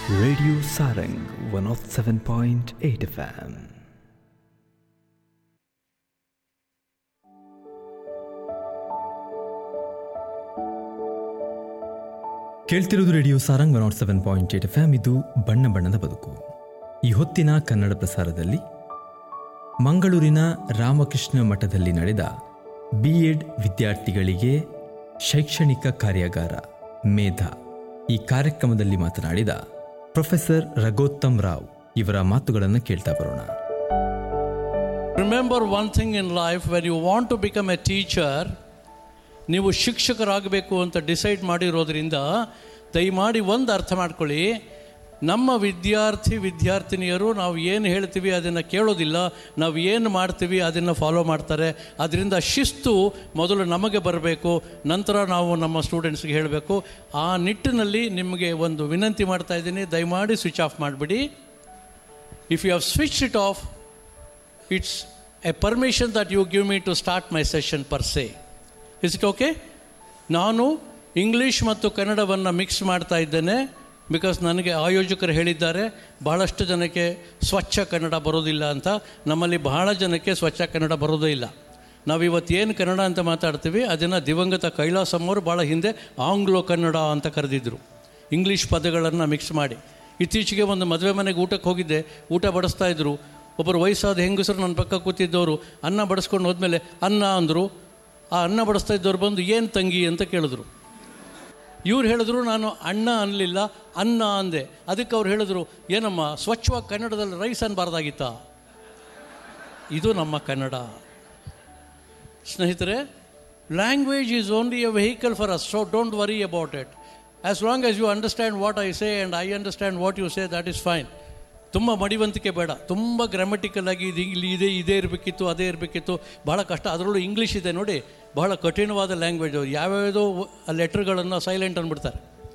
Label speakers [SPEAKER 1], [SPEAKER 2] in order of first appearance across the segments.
[SPEAKER 1] Radio Sarang 107.8 FM.
[SPEAKER 2] ಕೇಳ್ತಿರೋದು radio Sarang one not seven point eight F M ಇದು ಬಣ್ಣ ಬಣ್ಣದ ಬದುಕು ಈ ಹೊತ್ತಿನ ಕನ್ನಡ ಪ್ರಸಾರದಲ್ಲಿ ಮಂಗಳೂರಿನ ರಾಮಕೃಷ್ಣ ಮಠದಲ್ಲಿ ನಡೆದ ಬಿ ಎಡ್ ವಿದ್ಯಾರ್ಥಿಗಳಿಗೆ ಶೈಕ್ಷಣಿಕ ಕಾರ್ಯಾಗಾರ ಮೇಧ ಈ ಕಾರ್ಯಕ್ರಮದಲ್ಲಿ ಮಾತನಾಡಿದ ಪ್ರೊಫೆಸರ್ ರಘೋತ್ತಮ್ ರಾವ್ ಇವರ ಮಾತುಗಳನ್ನು ಕೇಳ್ತಾ ಬರೋಣ
[SPEAKER 3] Remember one thing in life when you want to become a teacher, ನೀವು ಶಿಕ್ಷಕರಾಗಬೇಕು ಅಂತ ಡಿಸೈಡ್ ಮಾಡಿರೋದ್ರಿಂದ ದಯಮಾಡಿ ಒಂದು ಅರ್ಥ ಮಾಡ್ಕೊಳ್ಳಿ ನಮ್ಮ ವಿದ್ಯಾರ್ಥಿ ವಿದ್ಯಾರ್ಥಿನಿಯರು ನಾವು ಏನು ಹೇಳ್ತೀವಿ ಅದನ್ನು ಕೇಳೋದಿಲ್ಲ ನಾವು ಏನು ಮಾಡ್ತೀವಿ ಅದನ್ನು ಫಾಲೋ ಮಾಡ್ತಾರೆ ಅದರಿಂದ ಶಿಸ್ತು ಮೊದಲು ನಮಗೆ ಬರಬೇಕು ನಂತರ ನಾವು ನಮ್ಮ ಸ್ಟೂಡೆಂಟ್ಸ್ಗೆ ಹೇಳಬೇಕು ಆ ನಿಟ್ಟಿನಲ್ಲಿ ನಿಮಗೆ ಒಂದು ವಿನಂತಿ ಮಾಡ್ತಾ ಇದ್ದೀನಿ ದಯಮಾಡಿ ಸ್ವಿಚ್ ಆಫ್ ಮಾಡಿಬಿಡಿ if you have switch it off it's a permission that you give me to start my session per se is it okay ನಾನು ಇಂಗ್ಲೀಷ್ ಮತ್ತು ಕನ್ನಡವನ್ನು ಮಿಕ್ಸ್ ಮಾಡ್ತಾ ಇದ್ದೇನೆ ಬಿಕಾಸ್ ನನಗೆ ಆಯೋಜಕರು ಹೇಳಿದ್ದಾರೆ ಬಹಳಷ್ಟು ಜನಕ್ಕೆ ಸ್ವಚ್ಛ ಕನ್ನಡ ಬರೋದಿಲ್ಲ ಅಂತ ನಮ್ಮಲ್ಲಿ ಬಹಳ ಜನಕ್ಕೆ ಸ್ವಚ್ಛ ಕನ್ನಡ ಬರೋದೇ ಇಲ್ಲ ನಾವು ಇವತ್ತು ಏನು ಕನ್ನಡ ಅಂತ ಮಾತಾಡ್ತೀವಿ ಅದನ್ನು ದಿವಂಗತ ಕೈಲಾಸಮ್ಮವರು ಭಾಳ ಹಿಂದೆ ಆಂಗ್ಲೋ ಕನ್ನಡ ಅಂತ ಕರೆದಿದ್ರು ಇಂಗ್ಲೀಷ್ ಪದಗಳನ್ನು ಮಿಕ್ಸ್ ಮಾಡಿ ಇತ್ತೀಚೆಗೆ ಒಂದು ಮದುವೆ ಮನೆಗೆ ಊಟಕ್ಕೆ ಹೋಗಿದ್ದೆ ಊಟ ಬಡಿಸ್ತಾ ಇದ್ರು ಒಬ್ಬರು ವಯಸ್ಸಾದ ಹೆಂಗಸರು ನನ್ನ ಪಕ್ಕ ಕೂತಿದ್ದವರು ಅನ್ನ ಬಡಿಸ್ಕೊಂಡು ಹೋದ್ಮೇಲೆ ಅನ್ನ ಅಂದರು ಆ ಅನ್ನ ಬಡಿಸ್ತಾ ಇದ್ದವ್ರು ಬಂದು ಏನು ತಂಗಿ ಅಂತ ಕೇಳಿದ್ರು ಇವ್ರು ಹೇಳಿದ್ರು ನಾನು ಅಣ್ಣ ಅನ್ನಲಿಲ್ಲ ಅನ್ನ ಅಂದೆ ಅದಕ್ಕೆ ಅವ್ರು ಹೇಳಿದ್ರು ಏನಮ್ಮ ಸ್ವಚ್ಛವಾಗಿ ಕನ್ನಡದಲ್ಲಿ ರೈಸ್ ಅನ್ಬಾರ್ದಾಗಿತ್ತಾ ಇದು ನಮ್ಮ ಕನ್ನಡ ಸ್ನೇಹಿತರೆ language is only a vehicle for us so don't worry about it as long as you understand what I say and I understand what you say that is fine ತುಂಬ ಮಡಿವಂತಿಕೆ ಬೇಡ ತುಂಬ ಗ್ರಾಮೆಟಿಕಲ್ ಆಗಿ ಇದು ಇಲ್ಲಿ ಇದೆ ಇದೇ ಇರಬೇಕಿತ್ತು ಅದೇ ಇರಬೇಕಿತ್ತು ಬಹಳ ಕಷ್ಟ ಅದರಲ್ಲೂ ಇಂಗ್ಲೀಷ್ ಇದೆ ನೋಡಿ ಬಹಳ ಕಠಿಣವಾದ ಲ್ಯಾಂಗ್ವೇಜ್ ಯಾವ್ಯಾವುದೋ ಲೆಟ್ರ್ಗಳನ್ನು ಸೈಲೆಂಟ್ ಅಂದ್ಬಿಡ್ತಾರೆ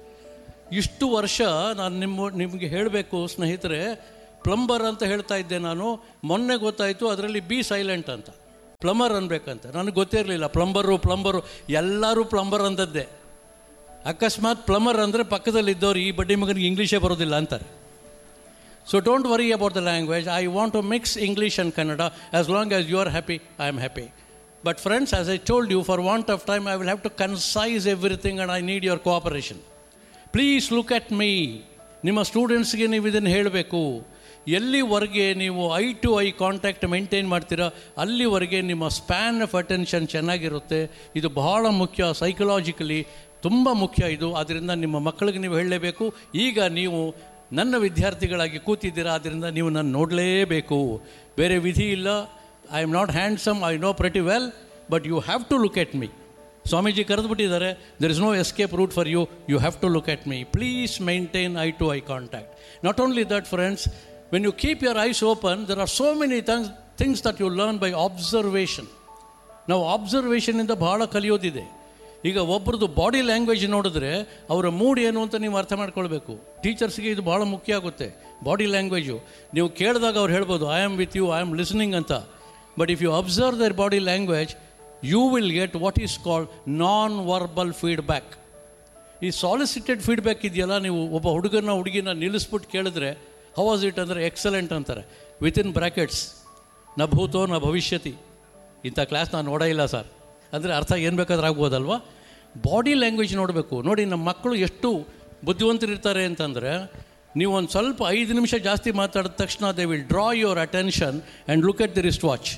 [SPEAKER 3] ಇಷ್ಟು ವರ್ಷ ನಾನು ನಿಮ್ಮ ನಿಮಗೆ ಹೇಳಬೇಕು ಸ್ನೇಹಿತರೆ ಪ್ಲಂಬರ್ ಅಂತ ಹೇಳ್ತಾ ಇದ್ದೆ ನಾನು ಮೊನ್ನೆ ಗೊತ್ತಾಯಿತು ಅದರಲ್ಲಿ ಬಿ ಸೈಲೆಂಟ್ ಅಂತ ಪ್ಲಂಬರ್ ಅನ್ಬೇಕಂತ ನನಗೆ ಗೊತ್ತೇ ಇರಲಿಲ್ಲ ಪ್ಲಂಬರು ಪ್ಲಂಬರು ಎಲ್ಲರೂ ಪ್ಲಂಬರ್ ಅಂದದ್ದೇ ಅಕಸ್ಮಾತ್ ಪ್ಲಂಬರ್ ಅಂದರೆ ಪಕ್ಕದಲ್ಲಿದ್ದವ್ರು ಈ ಬಡ್ಡಿ ಮಗನಿಗೆ ಇಂಗ್ಲೀಷೇ ಬರೋದಿಲ್ಲ ಅಂತಾರೆ so don't worry about the language I want to mix English and Kannada as long as you are happy I am happy but friends as I told you for want of time I will have to concise everything and I need your cooperation please look at me ನಿಮ್ಮ ಸ್ಟೂಡೆಂಟ್ಸ್ಗೆ ನೀವು ಇದನ್ನು ಹೇಳಬೇಕು ಎಲ್ಲಿವರೆಗೆ ನೀವು eye to eye contact maintain ಮಾಡ್ತೀರಾ ಅಲ್ಲಿವರೆಗೆ ನಿಮ್ಮ ಸ್ಪ್ಯಾನ್ ಆಫ್ ಅಟೆನ್ಷನ್ ಚೆನ್ನಾಗಿರುತ್ತೆ ಇದು ಬಹಳ ಮುಖ್ಯ ಸೈಕಲಾಜಿಕಲಿ ತುಂಬ ಮುಖ್ಯ ಇದು ಆದ್ದರಿಂದ ನಿಮ್ಮ ಮಕ್ಕಳಿಗೆ ನೀವು ಹೇಳಲೇಬೇಕು ಈಗ ನೀವು ನನ್ನ ವಿದ್ಯಾರ್ಥಿಗಳಾಗಿ ಕೂತಿದ್ದೀರಾ ಆದ್ದರಿಂದ ನೀವು ನಾನು ನೋಡಲೇಬೇಕು ಬೇರೆ ವಿಧಿ ಇಲ್ಲ I am not handsome I know pretty well but you have to look at me Swamiji ಕರೆದುಬಿಟ್ಟಿದ್ದಾರೆ there is no escape route for you you have to look at me please maintain eye to eye contact not only that friends when you keep your eyes open there are so many things things that you learn by observation ನಾವು ಆಬ್ಸರ್ವೇಷನಿಂದ ಬಹಳ ಕಲಿಯೋದಿದೆ ಈಗ ಒಬ್ರದ್ದು body language ನೋಡಿದ್ರೆ ಅವರ mood ಏನು ಅಂತ ನೀವು ಅರ್ಥ ಮಾಡ್ಕೊಳ್ಬೇಕು ಟೀಚರ್ಸ್ಗೆ ಇದು ಭಾಳ ಮುಖ್ಯ ಆಗುತ್ತೆ ಬಾಡಿ ಲ್ಯಾಂಗ್ವೇಜು ನೀವು ಕೇಳಿದಾಗ ಅವ್ರು ಹೇಳ್ಬೋದು I am with you I am listening ಅಂತ but if you observe their body language you will get what is called non verbal feedback ಈ ಸಾಲಿಸಿಟೆಡ್ ಫೀಡ್ಬ್ಯಾಕ್ ಇದೆಯಲ್ಲ ನೀವು ಒಬ್ಬ ಹುಡುಗನ ಹುಡುಗಿನ ನಿಲ್ಲಿಸ್ಬಿಟ್ಟು ಕೇಳಿದ್ರೆ ಹೌ ವಾಸ್ ಇಟ್ ಅಂದರೆ ಎಕ್ಸಲೆಂಟ್ ಅಂತಾರೆ ವಿತಿನ್ ಬ್ರ್ಯಾಕೆಟ್ಸ್ ನ ಭೂತೋ ನ ಭವಿಷ್ಯತಿ ಇಂಥ ಕ್ಲಾಸ್ ನಾನು ನೋಡೇ ಇಲ್ಲ ಸರ್ ಅಂದರೆ ಅರ್ಥ ಏನು ಬೇಕಾದ್ರೆ ಆಗ್ಬೋದಲ್ವಾ ಬಾಡಿ ಲ್ಯಾಂಗ್ವೇಜ್ ನೋಡಬೇಕು ನೋಡಿ ನಮ್ಮ ಮಕ್ಕಳು ಎಷ್ಟು ಬುದ್ಧಿವಂತರಿರ್ತಾರೆ ಅಂತಂದರೆ ನೀವು ಒಂದು ಸ್ವಲ್ಪ ಐದು ನಿಮಿಷ ಜಾಸ್ತಿ ಮಾತಾಡಿದ ತಕ್ಷಣ they will draw your attention and look at the wrist watch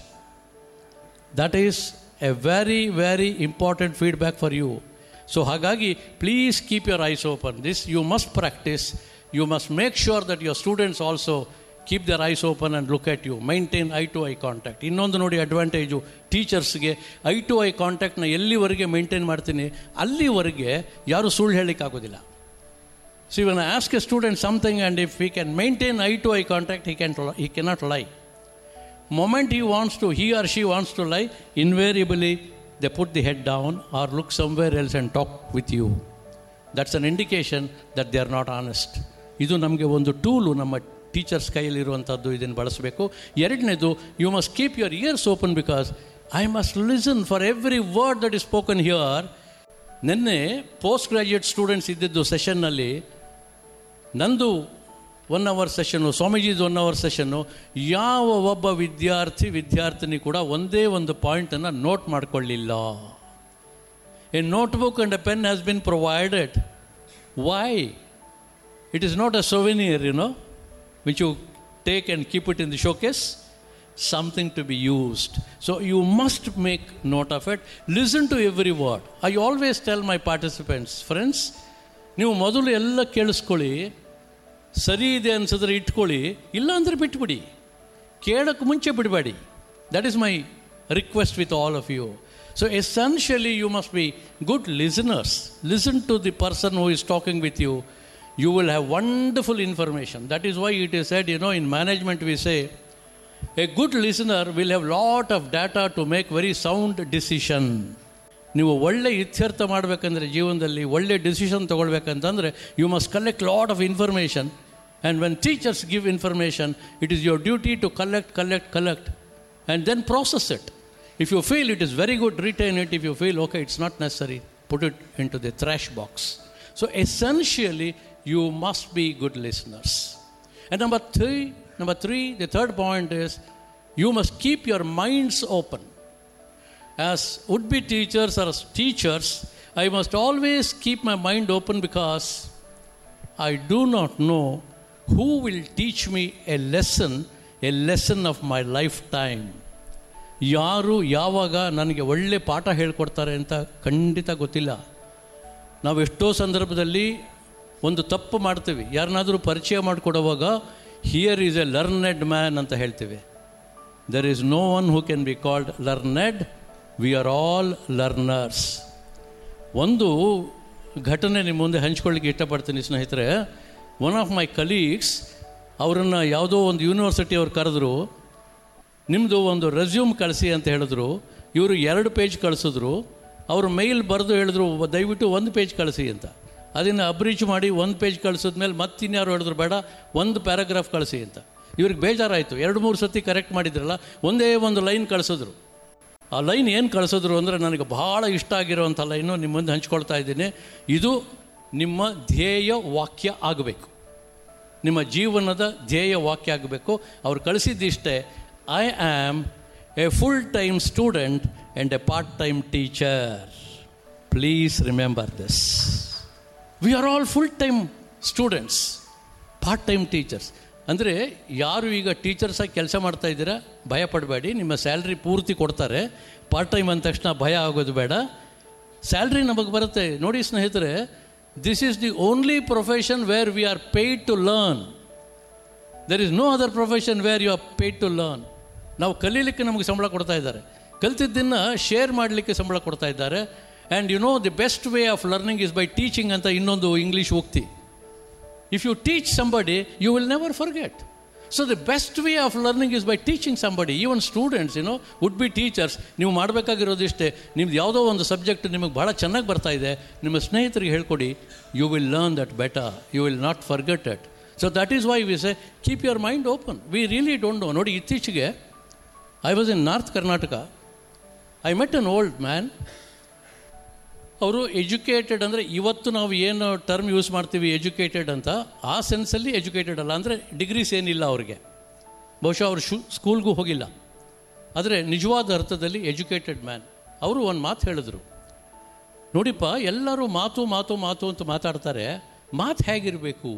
[SPEAKER 3] that is a very very important feedback for you so ಹಾಗಾಗಿ please keep your eyes open this you must practise you must make sure that your students also keep their eyes open and look at you maintain eye to eye contact ಇನ್ನೊಂದು ನೋಡಿ advantage ಟೀಚರ್ಸ್ಗೆ eye to eye ಕಾಂಟ್ಯಾಕ್ಟ್ನ ಎಲ್ಲಿವರೆಗೆ maintain ಮಾಡ್ತೀನಿ ಅಲ್ಲಿವರೆಗೆ ಯಾರು ಸುಳ್ಳು ಹೇಳಲಿಕ್ಕಾಗೋದಿಲ್ಲ so even ask a student something and if he can maintain eye to eye contact he can he cannot lie moment he wants to he or she wants to lie invariably they put the head down or look somewhere else and talk with you that's an indication that they are not honest ಇದು ನಮಗೆ ಒಂದು tool ನಮ್ಮ teachers ಕೈಯಲ್ಲಿರುವಂಥದ್ದು ಇದನ್ನು ಬಳಸಬೇಕು ಎರಡನೇದು you must keep your ears open because I must listen for every word that is spoken here ನಿನ್ನೆ post graduate students ಇದ್ದಿದ್ದು ಸೆಷನ್ನಲ್ಲಿ ನಂದು ಒನ್ ಅವರ್ ಸೆಷನ್ನು ಸ್ವಾಮೀಜಿದು ಒನ್ ಅವರ್ ಸೆಷನ್ನು ಯಾವ ಒಬ್ಬ ವಿದ್ಯಾರ್ಥಿ ವಿದ್ಯಾರ್ಥಿನಿ ಕೂಡ ಒಂದೇ ಒಂದು ಪಾಯಿಂಟನ್ನು ನೋಟ್ ಮಾಡಿಕೊಳ್ಳಿಲ್ಲ a notebook and a pen has been provided why it is not a souvenir you know which you take and keep it in the showcase something to be used. So you must make note of it. Listen to every word. I always tell my participants, friends, ನೀವು ಮೊದಲು ಎಲ್ಲ ಕೇಳಿಸ್ಕೊಳ್ಳಿ ಸರಿ ಇದೆ ಅನ್ಸಿದ್ರೆ ಇಟ್ಕೊಳ್ಳಿ ಇಲ್ಲ ಅಂದರೆ ಬಿಟ್ಬಿಡಿ ಕೇಳೋಕ್ಕೆ ಮುಂಚೆ ಬಿಡಬೇಡಿ that is my request with all of you so essentially you must be good listeners listen to the person who is talking with you you will have wonderful information that is why it is said you know in management we say a good listener will have lot of data to make very sound decision ನೀವು ಒಳ್ಳೆ ಇತ್ಯರ್ಥ ಮಾಡಬೇಕಂದ್ರೆ ಜೀವನದಲ್ಲಿ ಒಳ್ಳೆ decision ತೊಗೊಳ್ಬೇಕಂತಂದರೆ you must collect lot of information and when teachers give information it is your duty to collect collect collect and then process it if you feel it is very good retain it if you feel okay it's not necessary put it in to the trash box so essentially you must be good listeners and number three Number three, the third point is you must keep your minds open. As would be teachers or as teachers, I must always keep my mind open because I do not know who will teach me a lesson, a lesson of my lifetime. ಯಾರು ಯಾವಾಗ ನನಗೆ ಒಳ್ಳೆ ಪಾಠ ಹೇಳ್ಕೊಡ್ತಾರೆ ಅಂತ ಖಂಡಿತ ಗೊತ್ತಿಲ್ಲ ನಾವು ಎಷ್ಟೋ ಸಂದರ್ಭದಲ್ಲಿ ಒಂದು ತಪ್ಪು ಮಾಡ್ತೀವಿ ಯಾರನ್ನಾದರೂ ಪರಿಚಯ ಮಾಡಿಕೊಡುವಾಗ here is a learned man ಅಂತ ಹೇಳ್ತೀವಿ there is no one who can be called learned we are all learners ಒಂದು ಘಟನೆ ನಿಮ್ಮ ಮುಂದೆ ಹಂಚ್ಕೊಳ್ಳಿಕ್ಕೆ ಇಷ್ಟಪಡ್ತೀನಿ ಸ್ನೇಹಿತರೆ ಒನ್ ಆಫ್ ಮೈ ಕಲೀಗ್ಸ್ ಅವರನ್ನು ಯಾವುದೋ ಒಂದು ಯೂನಿವರ್ಸಿಟಿ ಅವ್ರು ಕರೆದ್ರು ನಿಮ್ಮದು ಒಂದು ರೆಸ್ಯೂಮ್ ಕಳಿಸಿ ಅಂತ ಹೇಳಿದ್ರು ಇವರು ಎರಡು ಪೇಜ್ ಕಳಿಸಿದ್ರು ಅವರು ಮೇಲ್ ಬರೆದು ಹೇಳಿದ್ರು ದಯವಿಟ್ಟು ಒಂದು ಪೇಜ್ ಕಳಿಸಿ ಅಂತ ಅದನ್ನು ಅಬ್ರೀಚ್ ಮಾಡಿ ಒಂದು ಪೇಜ್ ಕಳಿಸಿದ್ಮೇಲೆ ಮತ್ತಿನ್ಯಾರು ಹೇಳಿದ್ರು ಬೇಡ ಒಂದು ಪ್ಯಾರಾಗ್ರಾಫ್ ಕಳಿಸಿ ಅಂತ ಇವ್ರಿಗೆ ಬೇಜಾರಾಯಿತು ಎರಡು ಮೂರು ಸತಿ ಕರೆಕ್ಟ್ ಮಾಡಿದ್ರಲ್ಲ ಒಂದೇ ಒಂದು ಲೈನ್ ಕಳಿಸಿದ್ರು ಆ ಲೈನ್ ಏನು ಕಳಿಸಿದ್ರು ಅಂದರೆ ನನಗೆ ಭಾಳ ಇಷ್ಟ ಆಗಿರೋವಂಥ ಲೈನು ನಿಮ್ಮ ಮುಂದೆ ಹಂಚ್ಕೊಳ್ತಾ ಇದ್ದೀನಿ ಇದು ನಿಮ್ಮ ಧ್ಯೇಯ ವಾಕ್ಯ ಆಗಬೇಕು ನಿಮ್ಮ ಜೀವನದ ಧ್ಯೇಯ ವಾಕ್ಯ ಆಗಬೇಕು ಅವ್ರು ಕಳಿಸಿದ್ದಿಷ್ಟೇ I am a full time student and a part time teacher please remember this we are all full time students part time teachers ಅಂದರೆ ಯಾರು ಈಗ ಟೀಚರ್ಸಾಗಿ ಕೆಲಸ ಮಾಡ್ತಾ ಇದ್ದೀರಾ ಭಯ ಪಡಬೇಡಿ ನಿಮ್ಮ ಸ್ಯಾಲ್ರಿ ಪೂರ್ತಿ ಕೊಡ್ತಾರೆ ಪಾರ್ಟ್ ಟೈಮ್ ಅಂದ ತಕ್ಷಣ ಭಯ ಆಗೋದು ಬೇಡ ಸ್ಯಾಲ್ರಿ ನಮಗೆ ಬರುತ್ತೆ ನೋಡಿ ಸ್ನೇಹಿತರೆ this is the only profession where we are paid to learn there is no other profession where you are paid to learn ನಾವು ಕಲೀಲಿಕ್ಕೆ ನಮಗೆ ಸಂಬಳ ಕೊಡ್ತಾ ಇದ್ದಾರೆ ಕಲ್ತಿದ್ದನ್ನು ಶೇರ್ ಮಾಡಲಿಕ್ಕೆ ಸಂಬಳ ಕೊಡ್ತಾ ಇದ್ದಾರೆ and you know the best way of learning is by teaching ಅಂತ ಇನ್ನೊಂದು ಇಂಗ್ಲೀಷ್ ಹೋಗ್ತಿ if you teach somebody you will never forget so the best way of learning is by teaching somebody even students ಏನೋ would be teachers ನೀವು ಮಾಡಬೇಕಾಗಿರೋದಿಷ್ಟೇ ನಿಮ್ದು ಯಾವುದೋ ಒಂದು subject ನಿಮಗೆ ಭಾಳ ಚೆನ್ನಾಗಿ ಬರ್ತಾ ಇದೆ ನಿಮ್ಮ ಸ್ನೇಹಿತರಿಗೆ ಹೇಳ್ಕೊಡಿ you will learn that better you will not forget it so that is why we say keep your mind open we really don't know ನೋಡಿ ಇತ್ತೀಚೆಗೆ I was in north Karnataka I met an old man ಅವರು educated ಅಂದರೆ ಇವತ್ತು ನಾವು ಏನು term use ಮಾಡ್ತೀವಿ educated ಅಂತ ಆ ಸೆನ್ಸಲ್ಲಿ ಎಜುಕೇಟೆಡ್ ಅಲ್ಲ ಅಂದರೆ ಡಿಗ್ರೀಸ್ ಏನಿಲ್ಲ ಅವ್ರಿಗೆ ಬಹುಶಃ ಅವರು ಶು ಸ್ಕೂಲ್ಗೂ ಹೋಗಿಲ್ಲ ಆದರೆ ನಿಜವಾದ ಅರ್ಥದಲ್ಲಿ ಎಜುಕೇಟೆಡ್ ಮ್ಯಾನ್ ಅವರು ಒಂದು ಮಾತು ಹೇಳಿದ್ರು ನೋಡಿಪ್ಪ ಎಲ್ಲರೂ ಮಾತು ಮಾತು ಮಾತು ಅಂತ ಮಾತಾಡ್ತಾರೆ ಮಾತು ಹೇಗಿರಬೇಕು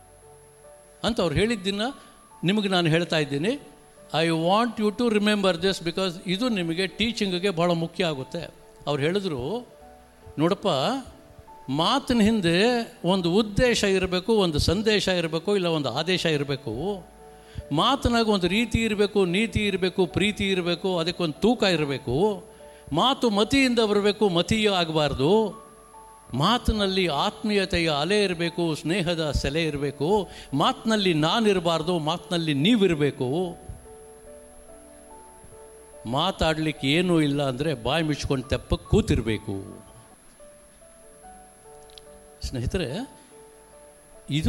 [SPEAKER 3] ಅಂತ ಅವ್ರು ಹೇಳಿದ್ದನ್ನು ನಿಮಗೆ ನಾನು ಹೇಳ್ತಾ ಇದ್ದೀನಿ I want you to remember this because ಇದು ನಿಮಗೆ ಟೀಚಿಂಗಿಗೆ ಭಾಳ ಮುಖ್ಯ ಆಗುತ್ತೆ ಅವ್ರು ಹೇಳಿದ್ರು ನೋಡಪ್ಪ ಮಾತಿನ ಹಿಂದೆ ಒಂದು ಉದ್ದೇಶ ಇರಬೇಕು ಒಂದು ಸಂದೇಶ ಇರಬೇಕು ಇಲ್ಲ ಒಂದು ಆದೇಶ ಇರಬೇಕು ಮಾತಿನಾಗ ಒಂದು ರೀತಿ ಇರಬೇಕು ನೀತಿ ಇರಬೇಕು ಪ್ರೀತಿ ಇರಬೇಕು ಅದಕ್ಕೊಂದು ತೂಕ ಇರಬೇಕು ಮಾತು ಮತಿಯಿಂದ ಬರಬೇಕು ಮತೀಯ ಆಗಬಾರ್ದು ಮಾತಿನಲ್ಲಿ ಆತ್ಮೀಯತೆಯ ಅಲೆ ಇರಬೇಕು ಸ್ನೇಹದ ಸೆಲೆ ಇರಬೇಕು ಮಾತಿನಲ್ಲಿ ನಾನಿರಬಾರ್ದು ಮಾತಿನಲ್ಲಿ ನೀವಿರಬೇಕು ಮಾತಾಡಲಿಕ್ಕೆ ಏನೂ ಇಲ್ಲ ಅಂದರೆ ಬಾಯಿ ಮುಚ್ಕೊಂಡು ತೆಪ್ಪಕ್ಕೆ ಕೂತಿರಬೇಕು ಸ್ನೇಹಿತರೆ ಇದು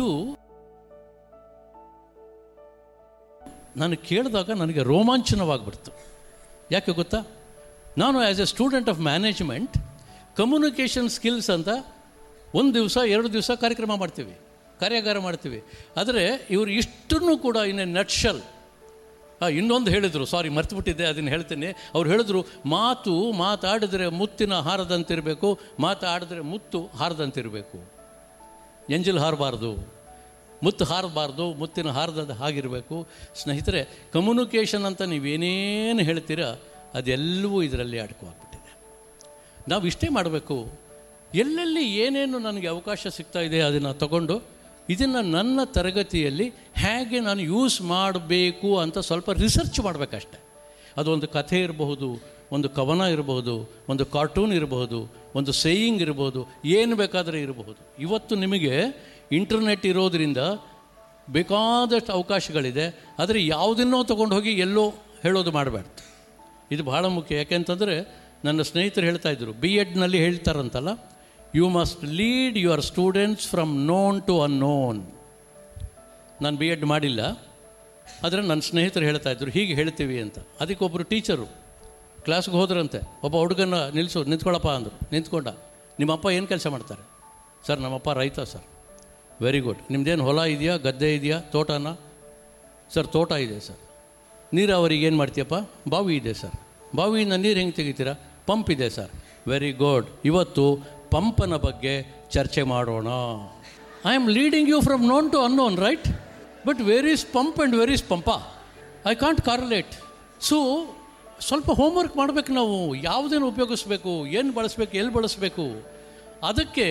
[SPEAKER 3] ನಾನು ಕೇಳಿದಾಗ ನನಗೆ ರೋಮಾಂಚನವಾಗಿಬಿಡ್ತು ಯಾಕೆ ಗೊತ್ತಾ ನಾನು as a student of management communication skills ಅಂತ ಒಂದು ದಿವಸ ಎರಡು ದಿವಸ ಕಾರ್ಯಕ್ರಮ ಮಾಡ್ತೀವಿ ಕಾರ್ಯಾಗಾರ ಮಾಡ್ತೀವಿ ಆದರೆ ಇವರು ಇಷ್ಟನ್ನು ಕೂಡ ಇನ್ ಎ ನಟ್ಶಲ್ ಹಾಂ ಇನ್ನೊಂದು ಹೇಳಿದರು ಸಾರಿ ಮರ್ತುಬಿಟ್ಟಿದ್ದೆ ಅದನ್ನು ಹೇಳ್ತೀನಿ ಅವ್ರು ಹೇಳಿದ್ರು ಮಾತು ಮಾತಾಡಿದ್ರೆ ಮುತ್ತಿನ ಹಾರದಂತಿರಬೇಕು ಮಾತಾಡಿದ್ರೆ ಮುತ್ತು ಹಾರದಂತಿರಬೇಕು ಎಂಜಲ್ ಹಾರಬಾರ್ದು ಮುತ್ತು ಹಾರಬಾರ್ದು ಮುತ್ತಿನ ಹಾರದ ಹಾಗಿರಬೇಕು ಸ್ನೇಹಿತರೆ ಕಮ್ಯುನಿಕೇಷನ್ ಅಂತ ನೀವೇನೇನು ಹೇಳ್ತೀರಾ ಅದೆಲ್ಲವೂ ಇದರಲ್ಲಿ ಅಡಕವಾಗ್ಬಿಟ್ಟಿದೆ ನಾವು ಇಷ್ಟೇ ಮಾಡಬೇಕು ಎಲ್ಲೆಲ್ಲಿ ಏನೇನು ನನಗೆ ಅವಕಾಶ ಸಿಗ್ತಾ ಇದೆ ಅದನ್ನು ತಗೊಂಡು ಇದನ್ನು ನನ್ನ ತರಗತಿಯಲ್ಲಿ ಹೇಗೆ ನಾನು ಯೂಸ್ ಮಾಡಬೇಕು ಅಂತ ಸ್ವಲ್ಪ ರಿಸರ್ಚ್ ಮಾಡಬೇಕಷ್ಟೆ ಅದೊಂದು ಕಥೆ ಇರಬಹುದು ಒಂದು ಕವನ ಇರಬಹುದು ಒಂದು ಕಾರ್ಟೂನ್ ಇರಬಹುದು ಒಂದು ಸೇಯಿಂಗ್ ಇರಬಹುದು ಏನು ಬೇಕಾದರೆ ಇರಬಹುದು ಇವತ್ತು ನಿಮಗೆ ಇಂಟರ್ನೆಟ್ ಇರೋದರಿಂದ ಬೇಕಾದಷ್ಟು ಅವಕಾಶಗಳಿದೆ ಆದರೆ ಯಾವುದನ್ನೋ ತೊಗೊಂಡು ಹೋಗಿ ಎಲ್ಲೋ ಹೇಳೋದು ಮಾಡಬಾರ್ದು ಇದು ಬಹಳ ಮುಖ್ಯ ಯಾಕೆಂತಂದರೆ ನನ್ನ ಸ್ನೇಹಿತರು ಹೇಳ್ತಾ ಇದ್ದರು ಬಿ ಎಡ್ನಲ್ಲಿ ಹೇಳ್ತಾರಂತಲ್ಲ you must lead your students from known to unknown ನಾನು ಬಿ ಎಡ್ ಮಾಡಿಲ್ಲ ಆದರೆ ನನ್ನ ಸ್ನೇಹಿತರು ಹೇಳ್ತಾ ಇದ್ರು ಹೀಗೆ ಹೇಳ್ತೀವಿ ಅಂತ ಅದಕ್ಕೆ ಒಬ್ಬರು ಟೀಚರು ಕ್ಲಾಸ್ಗೆ ಹೋದ್ರಂತೆ ಒಬ್ಬ ಹುಡುಗನ ನಿಲ್ಲಿಸು ನಿಂತ್ಕೊಳ್ಳಪ್ಪ ಅಂದರು ನಿಂತ್ಕೊಂಡ ನಿಮ್ಮಪ್ಪ ಏನು ಕೆಲಸ ಮಾಡ್ತಾರೆ ಸರ್ ನಮ್ಮಪ್ಪ ರೈತ ಸರ್ ವೆರಿ ಗುಡ್ ನಿಮ್ದೇನು ಹೊಲ ಇದೆಯಾ ಗದ್ದೆ ಇದೆಯಾ ತೋಟನ ಸರ್ ತೋಟ ಇದೆ ಸರ್ ನೀರಾವರಿಗೆ ಏನು ಮಾಡ್ತೀಯಪ್ಪ ಬಾವಿ ಇದೆ ಸರ್ ಬಾವಿಯಿಂದ ನೀರು ಹೆಂಗೆ ತೆಗಿತೀರಾ ಪಂಪ್ ಇದೆ ಸರ್ ವೆರಿ ಗುಡ್ ಇವತ್ತು ಪಂಪನ ಬಗ್ಗೆ ಚರ್ಚೆ ಮಾಡೋಣ I am leading you from known to unknown right but where is pump and where is Pampa I can't correlate so ಸ್ವಲ್ಪ ಹೋಮ್ವರ್ಕ್ ಮಾಡಬೇಕು ನಾವು ಯಾವುದೇನು ಉಪಯೋಗಿಸ್ಬೇಕು ಏನು ಬಳಸಬೇಕು ಎಲ್ಲಿ ಬಳಸಬೇಕು ಅದಕ್ಕೆ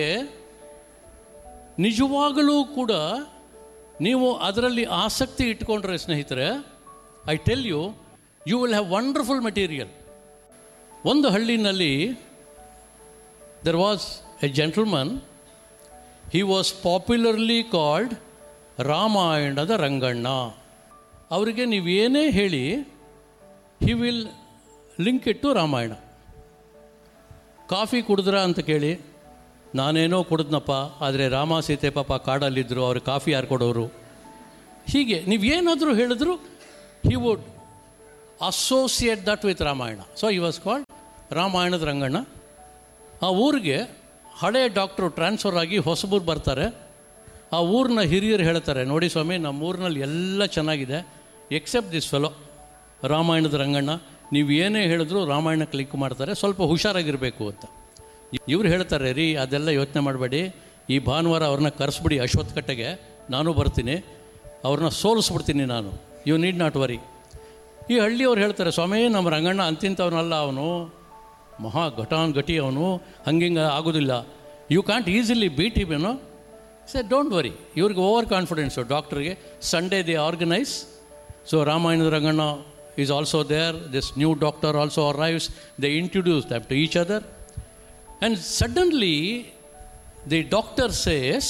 [SPEAKER 3] ನಿಜವಾಗಲೂ ಕೂಡ ನೀವು ಅದರಲ್ಲಿ ಆಸಕ್ತಿ ಇಟ್ಕೊಂಡ್ರೆ ಸ್ನೇಹಿತರೆ I tell you you will have wonderful material ಒಂದು ಹಳ್ಳಿನಲ್ಲಿ there was a gentleman he was popularly called ರಾಮಾಯಣದ ರಂಗಣ್ಣ ಅವರಿಗೆ ನೀವೇನೇ ಹೇಳಿ he will link it to Ramayana coffee ಕುಡಿದ್ರ ಅಂತ ಕೇಳಿ ನಾನೇನೋ ಕುಡಿದ್ನಪ್ಪ ಆದರೆ ರಾಮ ಸೀತೆ ಪಾಪ ಕಾಡಲ್ಲಿದ್ದರು ಅವ್ರಿಗೆ ಕಾಫಿ ಯಾರು ಕೊಡೋರು ಹೀಗೆ ನೀವೇನಾದರೂ ಹೇಳಿದ್ರು he would associate that with Ramayana so he was called ರಾಮಾಯಣದ ರಂಗಣ್ಣ ಆ ಊರಿಗೆ ಹಳೆ ಡಾಕ್ಟ್ರು ಟ್ರಾನ್ಸ್ಫರ್ ಆಗಿ ಹೊಸಬೂರು ಬರ್ತಾರೆ ಆ ಊರಿನ ಹಿರಿಯರು ಹೇಳ್ತಾರೆ ನೋಡಿ ಸ್ವಾಮಿ ನಮ್ಮ ಊರಿನಲ್ಲಿ ಎಲ್ಲ ಚೆನ್ನಾಗಿದೆ ಎಕ್ಸೆಪ್ಟ್ ದಿಸ್ ಫೆಲೋ ರಾಮಾಯಣದ ರಂಗಣ್ಣ ನೀವು ಏನೇ ಹೇಳಿದ್ರು ರಾಮಾಯಣ ಕ್ಲಿಕ್ ಮಾಡ್ತಾರೆ ಸ್ವಲ್ಪ ಹುಷಾರಾಗಿರಬೇಕು ಅಂತ ಇವ್ರು ಹೇಳ್ತಾರೆ ರೀ ಅದೆಲ್ಲ ಯೋಚನೆ ಮಾಡಬೇಡಿ ಈ ಭಾನುವಾರ ಅವ್ರನ್ನ ಕರೆಸ್ಬಿಡಿ ಅಶ್ವತ್ಥ ಕಟ್ಟೆಗೆ ನಾನು ಬರ್ತೀನಿ ಅವ್ರನ್ನ ಸೋಲಿಸ್ಬಿಡ್ತೀನಿ ನಾನು ಯು ನೀಡ್ ನಾಟ್ ವರಿ ಈ ಹಳ್ಳಿಯವ್ರು ಹೇಳ್ತಾರೆ ಸ್ವಾಮಿ ನಮ್ಮ ರಂಗಣ್ಣ ಅಂತಿಂಥವನಲ್ಲ ಅವನು ಮಹಾ ಘಟಾನ್ ಘಟಿ ಅವನು ಹಂಗಿಂಗೆ ಆಗೋದಿಲ್ಲ ಯು ಕ್ಯಾಂಟ್ ಈಸಿಲಿ ಬೀಟ್ ಇವೇನೋ ಸೆ ಡೋಂಟ್ ವರಿ ಇವ್ರಿಗೆ ಓವರ್ ಕಾನ್ಫಿಡೆನ್ಸು ಡಾಕ್ಟ್ರಿಗೆ ಸಂಡೇ ದೇ ಆರ್ಗನೈಸ್ ಸೊ ರಾಮಾಯಣದ Ranganna is also there this new doctor also arrives they introduce them to each other and suddenly the doctor says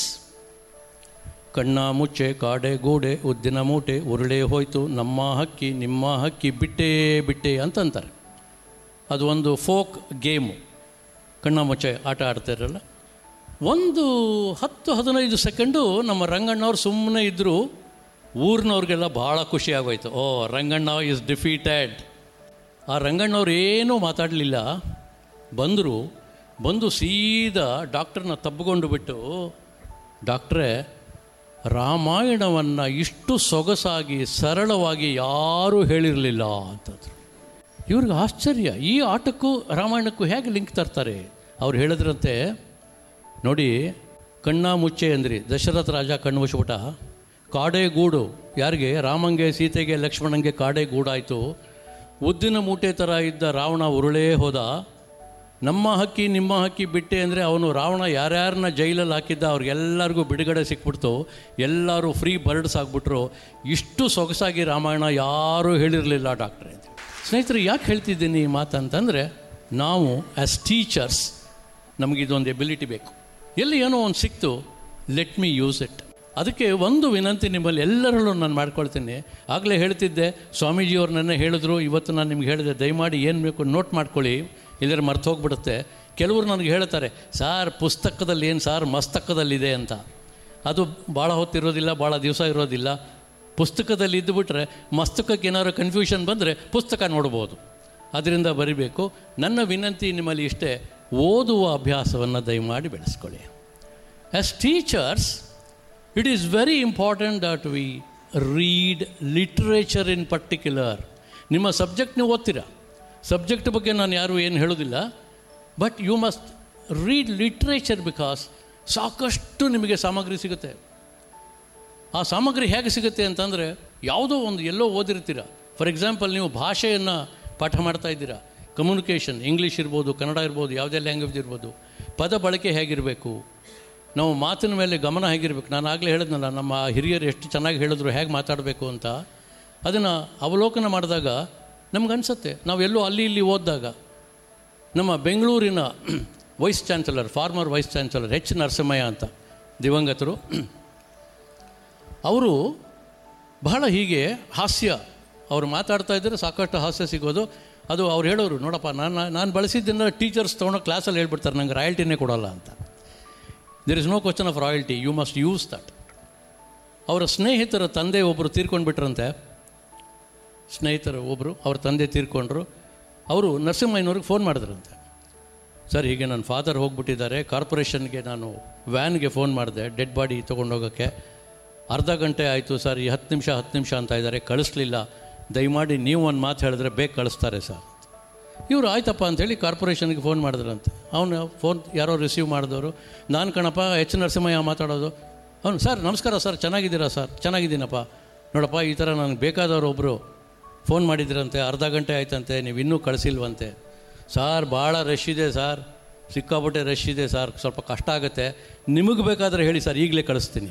[SPEAKER 3] ಕಣ್ಣ ಮುಚ್ಚೆ ಕಾಡೆ ಗೂಡೆ ಉದ್ದಿನ ಮೂಟೆ ಉರುಳೆ ಹೋಯ್ತು ನಮ್ಮ ಹಕ್ಕಿ ನಿಮ್ಮ ಹಕ್ಕಿ ಬಿಟ್ಟೇ ಬಿಟ್ಟೆ ಅಂತಂತಾರೆ ಅದು ಒಂದು ಫೋಕ್ ಗೇಮು ಕಣ್ಣ ಮುಚ್ಚೆ ಆಟ ಆಡ್ತಾರಲ್ಲ ಒಂದು ಹತ್ತು ಹದಿನೈದು ಸೆಕೆಂಡು ನಮ್ಮ ರಂಗಣ್ಣವ್ರು ಸುಮ್ಮನೆ ಇದ್ದರು ಊರಿನವ್ರಿಗೆಲ್ಲ ಭಾಳ ಖುಷಿ ಆಗೋಯ್ತು ಓ ರಂಗಣ್ಣ ಇಸ್ ಡಿಫೀಟೆಡ್ ಆ ರಂಗಣ್ಣವ್ರು ಏನೂ ಮಾತಾಡಲಿಲ್ಲ ಬಂದರು ಬಂದು ಸೀದಾ ಡಾಕ್ಟ್ರನ್ನ ತಬ್ಕೊಂಡು ಬಿಟ್ಟು ಡಾಕ್ಟ್ರೇ ರಾಮಾಯಣವನ್ನು ಇಷ್ಟು ಸೊಗಸಾಗಿ ಸರಳವಾಗಿ ಯಾರೂ ಹೇಳಿರಲಿಲ್ಲ ಅಂತಂದರು ಇವ್ರಿಗೆ ಆಶ್ಚರ್ಯ ಈ ಆಟಕ್ಕೂ ರಾಮಾಯಣಕ್ಕೂ ಹೇಗೆ ಲಿಂಕ್ ತರ್ತಾರೆ ಅವ್ರು ಹೇಳಿದ್ರಂತೆ ನೋಡಿ ಕಣ್ಣ ಮುಚ್ಚೆ ಅಂದ್ರಿ ದಶರಥ ರಾಜ ಕಣ್ಣು ಮುಚ್ಚಿಬಿಟ್ಟ ಕಾಡೆ ಗೂಡು ಯಾರಿಗೆ ರಾಮಂಗೆ ಸೀತೆಗೆ ಲಕ್ಷ್ಮಣಂಗೆ ಕಾಡೆ ಗೂಡಾಯಿತು ಉದ್ದಿನ ಮೂಟೆ ಥರ ಇದ್ದ ರಾವಣ ಉರುಳೇ ಹೋದ ನಮ್ಮ ಹಕ್ಕಿ ನಿಮ್ಮ ಹಕ್ಕಿ ಬಿಟ್ಟೆ ಅಂದರೆ ಅವನು ರಾವಣ ಯಾರ್ಯಾರನ್ನ ಜೈಲಲ್ಲಿ ಹಾಕಿದ್ದ ಅವ್ರಿಗೆಲ್ಲರಿಗೂ ಬಿಡುಗಡೆ ಸಿಕ್ಬಿಡ್ತು ಎಲ್ಲರೂ ಫ್ರೀ ಬರ್ಡ್ಸ್ ಆಗಿಬಿಟ್ರು ಇಷ್ಟು ಸೊಗಸಾಗಿ ರಾಮಾಯಣ ಯಾರೂ ಹೇಳಿರಲಿಲ್ಲ ಡಾಕ್ಟ್ರೆ ಅಂತ ಸ್ನೇಹಿತರು ಯಾಕೆ ಹೇಳ್ತಿದ್ದೀನಿ ಈ ಮಾತಂತಂದರೆ ನಾವು ಆ್ಯಸ್ ಟೀಚರ್ಸ್ ನಮಗಿದೊಂದು ಎಬಿಲಿಟಿ ಬೇಕು ಎಲ್ಲಿ ಏನೋ ಒಂದು ಸಿಕ್ತು ಲೆಟ್ ಮೀ ಯೂಸ್ ಇಟ್ ಅದಕ್ಕೆ ಒಂದು ವಿನಂತಿ ನಿಮ್ಮಲ್ಲಿ ಎಲ್ಲರಲ್ಲೂ ನಾನು ಮಾಡ್ಕೊಳ್ತೀನಿ ಆಗಲೇ ಹೇಳ್ತಿದ್ದೆ ಸ್ವಾಮೀಜಿಯವ್ರು ನನ್ನ ಹೇಳಿದ್ರು ಇವತ್ತು ನಾನು ನಿಮ್ಗೆ ಹೇಳಿದೆ ದಯಮಾಡಿ ಏನು ಬೇಕು ನೋಟ್ ಮಾಡ್ಕೊಳ್ಳಿ ಇಲ್ಲದ್ರೆ ಮರ್ತು ಹೋಗ್ಬಿಡುತ್ತೆ ಕೆಲವರು ನನಗೆ ಹೇಳ್ತಾರೆ ಸಾರ್ ಪುಸ್ತಕದಲ್ಲಿ ಏನು ಸಾರ್ ಮಸ್ತಕದಲ್ಲಿದೆ ಅಂತ ಅದು ಭಾಳ ಹೊತ್ತಿರೋದಿಲ್ಲ ಭಾಳ ದಿವಸ ಇರೋದಿಲ್ಲ ಪುಸ್ತಕದಲ್ಲಿ ಇದ್ದುಬಿಟ್ರೆ ಮಸ್ತಕಕ್ಕೆ ಏನಾದ್ರು ಕನ್ಫ್ಯೂಷನ್ ಬಂದರೆ ಪುಸ್ತಕ ನೋಡ್ಬೋದು ಅದರಿಂದ ಬರಿಬೇಕು ನನ್ನ ವಿನಂತಿ ನಿಮ್ಮಲ್ಲಿ ಇಷ್ಟೇ ಓದುವ ಅಭ್ಯಾಸವನ್ನು ದಯಮಾಡಿ ಬೆಳೆಸ್ಕೊಳ್ಳಿ as teachers It is very important that we read literature in particular. ನಿಮ್ಮ ಸಬ್ಜೆಕ್ಟ್ ನೀವು ಓದ್ತೀರಾ ಸಬ್ಜೆಕ್ಟ್ ಬಗ್ಗೆ ನಾನು ಯಾರು ಏನು ಹೇಳೋದಿಲ್ಲ but you must read literature because ಸಾಕಷ್ಟು ನಿಮಗೆ ಸಾಮಗ್ರಿ ಸಿಗುತ್ತೆ ಆ ಸಾಮಗ್ರಿ ಹೇಗೆ ಸಿಗುತ್ತೆ ಅಂತಂದರೆ ಯಾವುದೋ ಒಂದು ಎಲ್ಲೋ ಓದಿರ್ತೀರ ಫಾರ್ ಎಕ್ಸಾಂಪಲ್ ನೀವು ಭಾಷೆಯನ್ನು ಪಾಠ ಮಾಡ್ತಾ ಇದ್ದೀರಾ ಕಮ್ಯುನಿಕೇಷನ್ ಇಂಗ್ಲೀಷ್ ಇರ್ಬೋದು ಕನ್ನಡ ಇರ್ಬೋದು ಯಾವುದೇ ಲ್ಯಾಂಗ್ವೇಜ್ ಇರ್ಬೋದು ಪದ ಬಳಕೆ ಹೇಗಿರಬೇಕು ನಾವು ಮಾತಿನ ಮೇಲೆ ಗಮನ ಹೇಗಿರಬೇಕು ನಾನು ಆಗಲೇ ಹೇಳಿದ್ನಲ್ಲ ನಮ್ಮ ಹಿರಿಯರು ಎಷ್ಟು ಚೆನ್ನಾಗಿ ಹೇಳಿದ್ರು ಹೇಗೆ ಮಾತಾಡಬೇಕು ಅಂತ ಅದನ್ನು ಅವಲೋಕನ ಮಾಡಿದಾಗ ನಮಗನ್ಸುತ್ತೆ ನಾವು ಎಲ್ಲೋ ಅಲ್ಲಿ ಇಲ್ಲಿ ಓದಿದಾಗ ನಮ್ಮ ಬೆಂಗಳೂರಿನ vice chancellor former vice chancellor H Narasimhaiah ಅಂತ ದಿವಂಗತರು ಅವರು ಬಹಳ ಹೀಗೆ ಹಾಸ್ಯ ಅವರು ಮಾತಾಡ್ತಾ ಇದ್ದರೆ ಸಾಕಷ್ಟು ಹಾಸ್ಯ ಸಿಗೋದು ಅದು ಅವ್ರು ಹೇಳೋರು ನೋಡಪ್ಪ ನಾನು ನಾನು ಬಳಸಿದ್ದನ್ನು ಟೀಚರ್ಸ್ ತೊಗೊಂಡು ಕ್ಲಾಸಲ್ಲಿ ಹೇಳ್ಬಿಡ್ತಾರೆ ನಂಗೆ ರಾಯಲ್ಟಿನೇ ಕೊಡೋಲ್ಲ ಅಂತ there is no question of royalty you must use that ಅವರ ಸ್ನೇಹಿತರ ತಂದೆ ಒಬ್ಬರು ತೀರ್ಕೊಂಡು ಬಿಟ್ರಂತೆ ಸ್ನೇಹಿತರು ಒಬ್ಬರು ಅವ್ರ ತಂದೆ ತೀರ್ಕೊಂಡ್ರು ಅವರು ನರಸಿಂಹಯ್ಯನವ್ರಿಗೆ ಫೋನ್ ಮಾಡಿದ್ರಂತೆ ಸರ್ ಹೀಗೆ ನನ್ನ ಫಾದರ್ ಹೋಗ್ಬಿಟ್ಟಿದ್ದಾರೆ ಕಾರ್ಪೊರೇಷನ್ಗೆ ನಾನು ವ್ಯಾನ್ಗೆ ಫೋನ್ ಮಾಡಿದೆ ಡೆಡ್ ಬಾಡಿ ತೊಗೊಂಡೋಗೋಕ್ಕೆ ಅರ್ಧ ಗಂಟೆ ಆಯಿತು ಸರ್ ಈ ಹತ್ತು ನಿಮಿಷ ಹತ್ತು ನಿಮಿಷ ಅಂತ ಇದ್ದಾರೆ ಕಳಿಸ್ಲಿಲ್ಲ ದಯಮಾಡಿ ನೀವು ಒಂದು ಮಾತು ಹೇಳಿದ್ರೆ ಬೇಗ ಕಳಿಸ್ತಾರೆ ಸರ್ ಇವರು ಆಯ್ತಪ್ಪ ಅಂಥೇಳಿ ಕಾರ್ಪೊರೇಷನ್ಗೆ ಫೋನ್ ಮಾಡಿದ್ರಂತೆ ಅವನು ಫೋನ್ ಯಾರೋ ರಿಸೀವ್ ಮಾಡಿದವರು ನಾನು ಕಣಪ್ಪ ಎಚ್ ನರಸಿಂಹಯ್ಯ ಮಾತಾಡೋದು ಅವನು ಸರ್ ನಮಸ್ಕಾರ ಸರ್ ಚೆನ್ನಾಗಿದ್ದೀರಾ ಸರ್ ಚೆನ್ನಾಗಿದ್ದೀನಪ್ಪ ನೋಡಪ್ಪ ಈ ಥರ ನನಗೆ ಬೇಕಾದವರು ಒಬ್ಬರು ಫೋನ್ ಮಾಡಿದ್ರಂತೆ ಅರ್ಧ ಗಂಟೆ ಆಯ್ತಂತೆ ನೀವು ಇನ್ನೂ ಕಳಿಸಿಲ್ವಂತೆ ಸಾರ್ ಭಾಳ ರಶ್ ಇದೆ ಸರ್ ಸಿಕ್ಕಾಪಟ್ಟೆ ರಶ್ ಇದೆ ಸರ್ ಸ್ವಲ್ಪ ಕಷ್ಟ ಆಗುತ್ತೆ ನಿಮಗೆ ಬೇಕಾದರೆ ಹೇಳಿ ಸರ್ ಈಗಲೇ ಕಳಿಸ್ತೀನಿ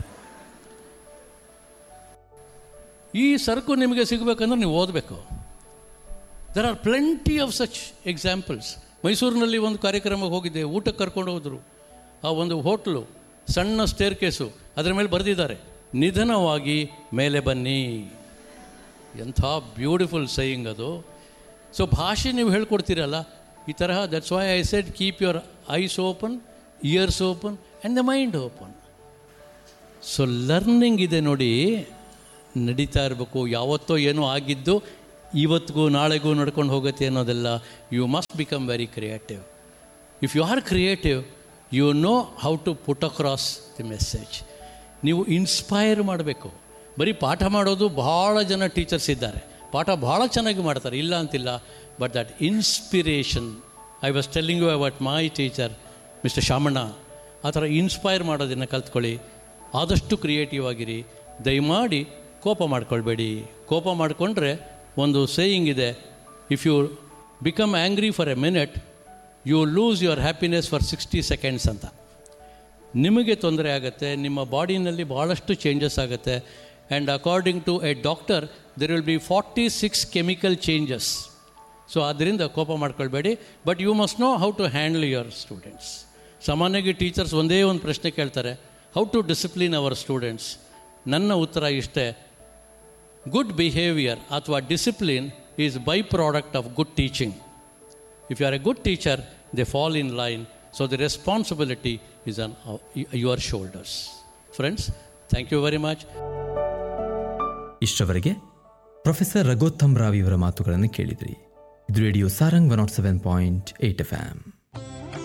[SPEAKER 3] ಈ ಸರಕು ನಿಮಗೆ ಸಿಗಬೇಕಂದ್ರೆ ನೀವು ಓದಬೇಕು there are plenty of such examples ಮೈಸೂರಿನಲ್ಲಿ ಒಂದು ಕಾರ್ಯಕ್ರಮಕ್ಕೆ ಹೋಗಿದ್ದೆ ಊಟಕ್ಕೆ ಕರ್ಕೊಂಡು ಹೋದರು ಆ ಒಂದು ಹೋಟ್ಲು ಸಣ್ಣ ಸ್ಟೇರ್ ಕೇಸು ಅದರ ಮೇಲೆ ಬರೆದಿದ್ದಾರೆ ನಿಧನವಾಗಿ ಮೇಲೆ ಬನ್ನಿ ಎಂಥ ಬ್ಯೂಟಿಫುಲ್ ಸೈಯಿಂಗ್ ಅದು ಸೊ ಭಾಷೆ ನೀವು ಹೇಳ್ಕೊಡ್ತೀರಲ್ಲ ಈ ತರಹ that's why I said keep your eyes open ears open and the mind open so learning ಇದೆ ನೋಡಿ ನಡೀತಾ ಇರಬೇಕು ಯಾವತ್ತೋ ಏನೋ ಆಗಿದ್ದು ಇವತ್ತಿಗೂ ನಾಳೆಗೂ ನಡ್ಕೊಂಡು ಹೋಗುತ್ತೆ ಅನ್ನೋದೆಲ್ಲ you must become very creative if you are creative you know how to put across the message ನೀವು ಇನ್ಸ್ಪೈರ್ ಮಾಡಬೇಕು ಬರೀ ಪಾಠ ಮಾಡೋದು ಭಾಳ ಜನ ಟೀಚರ್ಸ್ ಇದ್ದಾರೆ ಪಾಠ ಭಾಳ ಚೆನ್ನಾಗಿ ಮಾಡ್ತಾರೆ ಇಲ್ಲ ಅಂತಿಲ್ಲ but that inspiration I was telling you about my teacher mister Shamanna ಆ ಥರ ಇನ್ಸ್ಪೈರ್ ಮಾಡೋದನ್ನು ಕಲ್ತ್ಕೊಳ್ಳಿ ಆದಷ್ಟು ಕ್ರಿಯೇಟಿವ್ ಆಗಿರಿ ದಯಮಾಡಿ ಕೋಪ ಮಾಡ್ಕೊಳ್ಬೇಡಿ ಕೋಪ ಮಾಡಿಕೊಂಡ್ರೆ ಒಂದು ಸೇಯಿಂಗ್ ಇದೆ if you become angry for a minute you lose your happiness for sixty seconds ಅಂತ ನಿಮಗೆ ತೊಂದರೆ ಆಗುತ್ತೆ ನಿಮ್ಮ ಬಾಡಿನಲ್ಲಿ ಭಾಳಷ್ಟು ಚೇಂಜಸ್ ಆಗುತ್ತೆ and according to a doctor there will be forty six chemical changes so ಆದ್ದರಿಂದ ಕೋಪ ಮಾಡ್ಕೊಳ್ಬೇಡಿ but you must know how to handle your students ಸಾಮಾನ್ಯವಾಗಿ ಟೀಚರ್ಸ್ ಒಂದೇ ಒಂದು ಪ್ರಶ್ನೆ ಕೇಳ್ತಾರೆ how to discipline our students ನನ್ನ ಉತ್ತರ ಇಷ್ಟೇ ಗುಡ್ ಬಿಹೇವಿಯರ್ ಅಥವಾ discipline is by product of good teaching if you are a good teacher they fall in line so the responsibility is on your shoulders friends thank you very much
[SPEAKER 2] ಇಷ್ಟವರೆಗೆ professor Raghottam Rao ಇವರ ಮಾತುಗಳನ್ನು ಕೇಳಿದ್ರಿ ಇದು radio Sarang one not seven point eight F M